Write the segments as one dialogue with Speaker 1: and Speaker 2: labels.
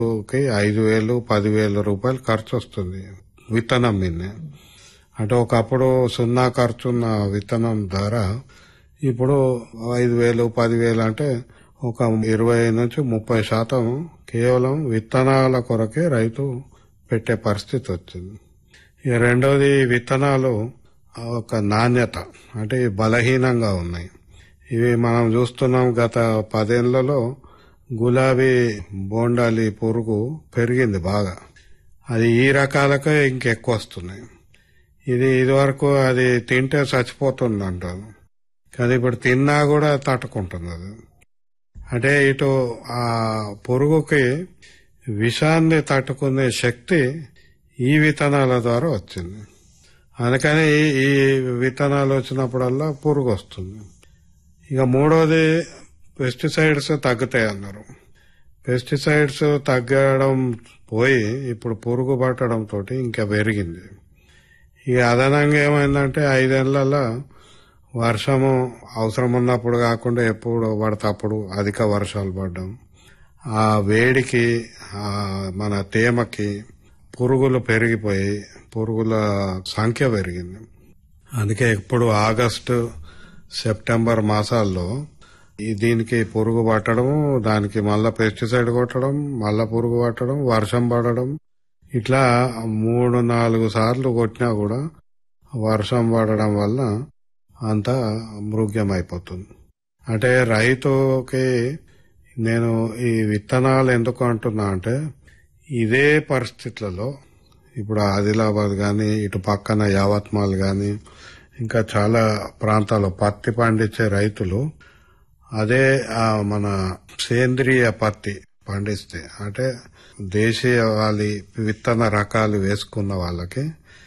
Speaker 1: కి ఐదు వేలు పదివేల రూపాయలు ఖర్చు వస్తుంది విత్తనం మీదనే అంటే ఒకప్పుడు సున్నా ఖర్చున్న విత్తనం ధర ఇప్పుడు ఐదు వేలు పదివేలు అంటే ఒక ఇరవై నుంచి ముప్పై శాతం కేవలం విత్తనాల కొరకే రైతు పెట్టే పరిస్థితి వచ్చింది ఇక రెండోది విత్తనాలు ఒక నాణ్యత అంటే బలహీనంగా ఉన్నాయి ఇవి మనం చూస్తున్నాం గత పదేళ్లలో గులాబీ బోండాలి పురుగు పెరిగింది బాగా అది ఈ రకాలకే ఇంకెక్కువ వస్తున్నాయి ఇది ఇదివరకు అది తింటే చచ్చిపోతుంది అంటారు కానీ ఇప్పుడు తిన్నా కూడా తట్టుకుంటుంది అది అంటే ఇటు ఆ పురుగుకి విషాన్ని తట్టుకునే శక్తి ఈ విత్తనాల ద్వారా వచ్చింది అందుకని ఈ- ఈ విత్తనాలు వచ్చినప్పుడల్లా పురుగు వస్తుంది ఇక మూడోది పెస్టిసైడ్స్ తగ్గుతాయి అన్నారు పెస్టిసైడ్స్ తగ్గడం పోయి ఇప్పుడు పురుగు పట్టడం తోటి ఇంకా పెరిగింది ఇక అదనంగా ఏమైందంటే ఐదేళ్లలో వర్షము అవసరం ఉన్నప్పుడు కాకుండా ఎప్పుడు పడితే అప్పుడు అధిక వర్షాలు పడడం ఆ వేడికి ఆ మన తేమకి పురుగులు పెరిగిపోయి పురుగుల సంఖ్య పెరిగింది అందుకే ఇప్పుడు ఆగస్టు సెప్టెంబర్ మాసాల్లో ఈ దీనికి పురుగు పట్టడం దానికి మళ్ళా పెస్టిసైడ్ కొట్టడం మళ్ళా పురుగు పట్టడం వర్షం పడడం ఇట్లా మూడు నాలుగు సార్లు కొట్టినా కూడా వర్షం పడడం వల్ల అంతా మృగ్యమైపోతుంది అంటే రైతుకి నేను ఈ విత్తనాలు ఎందుకు అంటున్నా అంటే ఇదే పరిస్థితులలో ఇప్పుడు ఆదిలాబాద్ గాని ఇటు పక్కన యావత్మాల్ గాని ఇంకా చాలా ప్రాంతాల్లో పత్తి పండించే రైతులు అదే ఆ మన సేంద్రియ పత్తి పండిస్తే అంటే దేశీయ వాలి విత్తన రకాలు వేసుకున్న వాళ్ళకి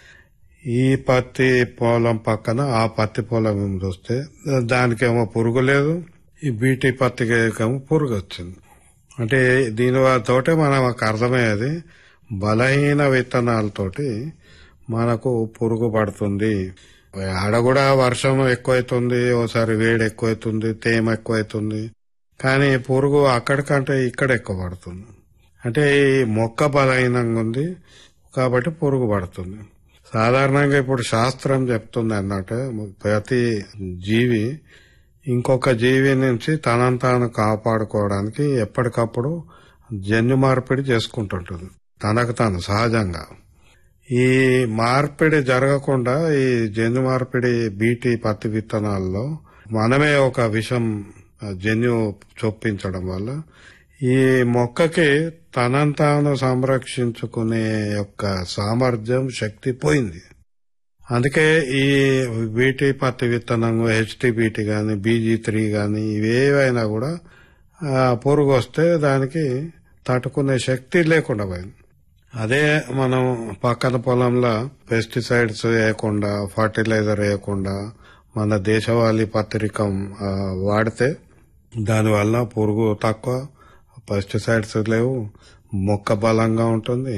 Speaker 1: ఈ పత్తి పొలం పక్కన ఆ పత్తి పొలం చూస్తే దానికేమో పురుగు లేదు ఈ బీటీ పత్తికి ఏమో పురుగు వచ్చింది అంటే దీని తోటే మనకు అర్థమయ్యేది బలహీన విత్తనాలతోటి మనకు పురుగు పడుతుంది ఆడ కూడా వర్షం ఎక్కువైతుంది ఓసారి వేడి ఎక్కువైతుంది తేమ ఎక్కువైతుంది కానీ పురుగు అక్కడికంటే ఇక్కడ ఎక్కువ పడుతుంది అంటే ఈ మొక్క బలహీనంగా ఉంది కాబట్టి పురుగు పడుతుంది సాధారణంగా ఇప్పుడు శాస్త్రం చెప్తుంది అన్నట్టు ప్రతి జీవి ఇంకొక జీవి నుంచి తనను తాను కాపాడుకోవడానికి ఎప్పటికప్పుడు జన్యు మార్పిడి చేసుకుంటుంటుంది తనకు తాను సహజంగా ఈ మార్పిడి జరగకుండా ఈ జన్యు మార్పిడి బీటీ పత్తి విత్తనాల్లో మనమే ఒక విషం ఆ, జన్యు చొప్పించడం వల్ల ఈ మొక్కకి తనను తాను సంరక్షించుకునే యొక్క సామర్థ్యం శక్తి పోయింది అందుకే ఈ బీటీ పత్తి విత్తనం హెచ్టీ బీటీ గాని బీజీ త్రీ గాని ఇవేవైనా కూడా ఆ, పురుగు వస్తే దానికి తట్టుకునే శక్తి లేకుండా పోయింది అదే మనం పక్కన పొలంలో పెస్టిసైడ్స్ వేయకుండా ఫర్టిలైజర్ వేయకుండా మన దేశవాళీ పత్రికం ఆ, వాడితే దానివల్ల పురుగు తక్కువ పెస్టిసైడ్స్ లేవు మొక్క బలంగా ఉంటుంది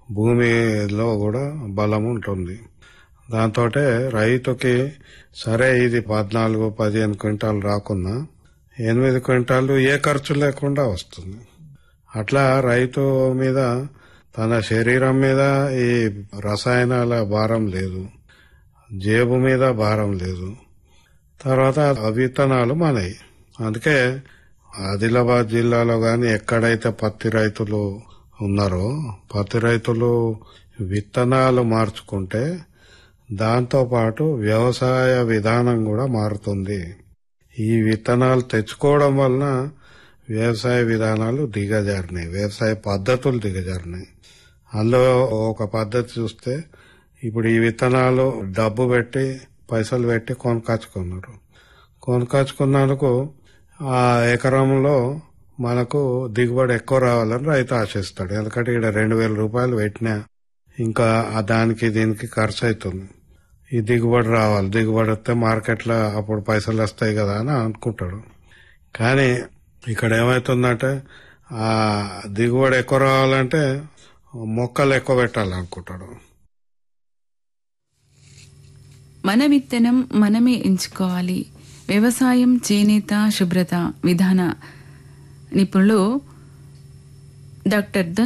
Speaker 1: భూమిలో కూడా బలం ఉంటుంది దాంతో రైతుకి సరే ఇది పద్నాలుగు పదిహేను క్వింటాలు రాకున్నా ఎనిమిది క్వింటాలు ఏ ఖర్చు లేకుండా వస్తుంది అట్లా రైతు మీద తన శరీరం మీద ఈ రసాయనాల భారం లేదు జేబు మీద భారం లేదు తర్వాత ఆ విత్తనాలు మనవి అందుకే ఆదిలాబాద్ జిల్లాలో గాని ఎక్కడైతే పత్తి రైతులు ఉన్నారో పత్తి రైతులు విత్తనాలు మార్చుకుంటే దాంతో పాటు వ్యవసాయ విధానం కూడా మారుతుంది ఈ విత్తనాలు తెచ్చుకోవడం వలన వ్యవసాయ విధానాలు దిగజారినాయి వ్యవసాయ పద్ధతులు దిగజారినాయి అందులో ఒక పద్ధతి చూస్తే ఇప్పుడు ఈ విత్తనాలు డబ్బు పెట్టి పైసలు పెట్టి కొనుకొచ్చుకున్నారు కొనుకొచ్చుకున్నందుకు ఆ ఎకరంలో మనకు దిగుబడి ఎక్కువ రావాలని రైతు ఆశిస్తాడు ఎందుకంటే ఇక్కడ రెండు వేల రూపాయలు పెట్టినా ఇంకా ఆ దానికి దీనికి ఖర్చు అవుతుంది ఈ దిగుబడి రావాలి దిగుబడి వస్తే మార్కెట్లో అప్పుడు పైసలు వస్తాయి కదా అని అనుకుంటాడు కానీ ఇక్కడ ఏమవుతుందంటే ఆ దిగుబడి ఎక్కువ రావాలంటే మొక్కలు ఎక్కువ పెట్టాలనుకుంటాడు
Speaker 2: మన విత్తనం మనమే ఎంచుకోవాలి వ్యవసాయం చేనేత శుభ్రత విధాన నిపుణులు డాక్టర్